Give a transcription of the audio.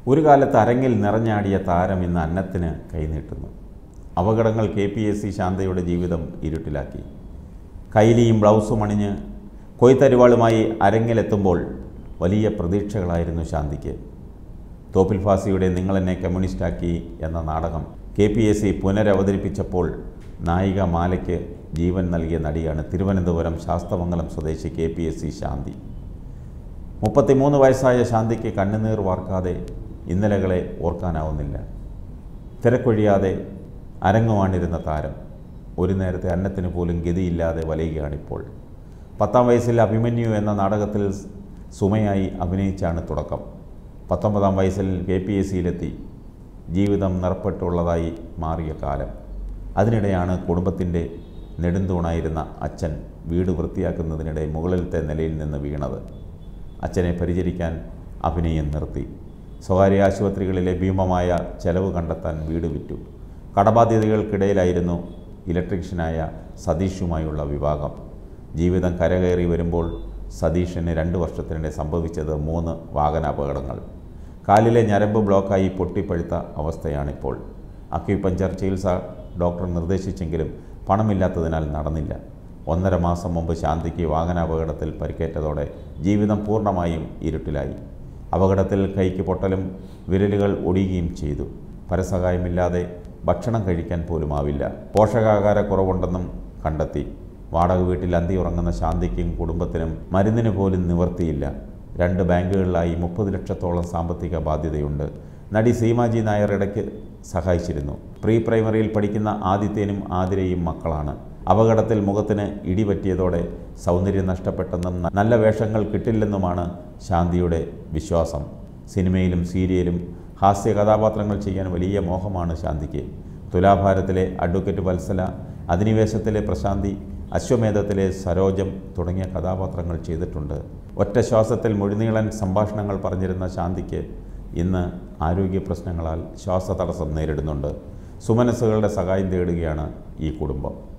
ഒരു കാലത്ത് അരങ്ങിൽ നിറഞ്ഞാടിയ താരം ഇന്ന് അന്നത്തിന് കൈനീട്ടുന്നു അപകടങ്ങൾ കെ പി എസ് സി ശാന്തയുടെ ജീവിതം ഇരുട്ടിലാക്കി കൈലിയും ബ്ലൗസും അണിഞ്ഞ് കൊയ്ത്തരിവാളുമായി അരങ്ങിലെത്തുമ്പോൾ വലിയ പ്രതീക്ഷകളായിരുന്നു ശാന്തിക്ക് തോപ്പിൽ ഫാസിയുടെ നിങ്ങളെന്നെ കമ്മ്യൂണിസ്റ്റാക്കി എന്ന നാടകം കെ പി എസ് സി പുനരവതരിപ്പിച്ചപ്പോൾ നായിക മാലയ്ക്ക് ജീവൻ നൽകിയ നടിയാണ് തിരുവനന്തപുരം ശാസ്തമംഗലം സ്വദേശി K P S C Shanthi മുപ്പത്തിമൂന്ന് വയസ്സായ ശാന്തിക്ക് കണ്ണുനീർ വാർക്കാതെ ഇന്നലകളെ ഓർക്കാനാവുന്നില്ല തിരക്കൊഴിയാതെ അരങ്ങുവാണിരുന്ന താരം ഒരു നേരത്തെ അന്നത്തിന് പോലും ഗതിയില്ലാതെ വലയുകയാണിപ്പോൾ പത്താം വയസ്സിൽ അഭിമന്യു എന്ന നാടകത്തിൽ സുമയായി അഭിനയിച്ചാണ് തുടക്കം പത്തൊമ്പതാം വയസ്സിൽ കെ പി എസ് സിയിലെത്തി ജീവിതം നിറപ്പെട്ടുള്ളതായി മാറിയ കാലം അതിനിടെയാണ് കുടുംബത്തിൻ്റെ നെടുന്തൂണായിരുന്ന അച്ഛൻ വീട് വൃത്തിയാക്കുന്നതിനിടെ മുകളിലത്തെ നിലയിൽ നിന്ന് വീണത് അച്ഛനെ പരിചരിക്കാൻ അഭിനയം നിർത്തി സ്വകാര്യ ആശുപത്രികളിലെ ഭീമമായ ചെലവ് കണ്ടെത്താൻ വീട് വിറ്റു കടബാധ്യതകൾക്കിടയിലായിരുന്നു ഇലക്ട്രീഷ്യനായ സതീഷുമായുള്ള വിവാഹം ജീവിതം കരകയറി വരുമ്പോൾ സതീഷിന് രണ്ട് വർഷത്തിനിടെ സംഭവിച്ചത് മൂന്ന് വാഹനാപകടങ്ങൾ കാലിലെ ഞരമ്പ് ബ്ലോക്കായി പൊട്ടിപ്പഴുത്ത അവസ്ഥയാണിപ്പോൾ അക്യുപഞ്ചർ ചികിത്സ ഡോക്ടർ നിർദ്ദേശിച്ചെങ്കിലും പണമില്ലാത്തതിനാൽ നടന്നില്ല ഒന്നര മാസം മുമ്പ് ശാന്തിക്ക് വാഹനാപകടത്തിൽ പരിക്കേറ്റതോടെ ജീവിതം പൂർണ്ണമായും ഇരുട്ടിലായി അപകടത്തിൽ കൈക്ക് പൊട്ടലും വിരലുകൾ ഒടിയുകയും ചെയ്തു പരസഹായമില്ലാതെ ഭക്ഷണം കഴിക്കാൻ പോലും ആവില്ല പോഷകാഹാരക്കുറവുണ്ടെന്നും കണ്ടെത്തി വാടക വീട്ടിൽ അന്തി ഉറങ്ങുന്ന ശാന്തിക്കും കുടുംബത്തിനും മരുന്നിന് പോലും നിവർത്തിയില്ല രണ്ട് ബാങ്കുകളിലായി മുപ്പത് ലക്ഷത്തോളം സാമ്പത്തിക ബാധ്യതയുണ്ട് നടി സീമാജി നായർ ഇടയ്ക്ക് സഹായിച്ചിരുന്നു പ്രീ പ്രൈമറിയിൽ പഠിക്കുന്ന ആദിത്യനും ആതിരയും മക്കളാണ് അപകടത്തിൽ മുഖത്തിന് ഇടിപറ്റിയതോടെ സൗന്ദര്യം നഷ്ടപ്പെട്ടെന്നും നല്ല വേഷങ്ങൾ കിട്ടില്ലെന്നുമാണ് ശാന്തിയുടെ വിശ്വാസം സിനിമയിലും സീരിയലും ഹാസ്യ കഥാപാത്രങ്ങൾ ചെയ്യാൻ വലിയ മോഹമാണ് ശാന്തിക്ക് തുലാഭാരത്തിലെ അഡ്വക്കേറ്റ് വത്സല അധിനിവേശത്തിലെ പ്രശാന്തി അശ്വമേധത്തിലെ സരോജം തുടങ്ങിയ കഥാപാത്രങ്ങൾ ചെയ്തിട്ടുണ്ട് ഒറ്റ ശ്വാസത്തിൽ മുഴുനീളൻ സംഭാഷണങ്ങൾ പറഞ്ഞിരുന്ന ശാന്തിക്ക് ഇന്ന് ആരോഗ്യ പ്രശ്നങ്ങളാൽ ശ്വാസതടസ്സം നേരിടുന്നുണ്ട് സുമനസ്സുകളുടെ സഹായം തേടുകയാണ് ഈ കുടുംബം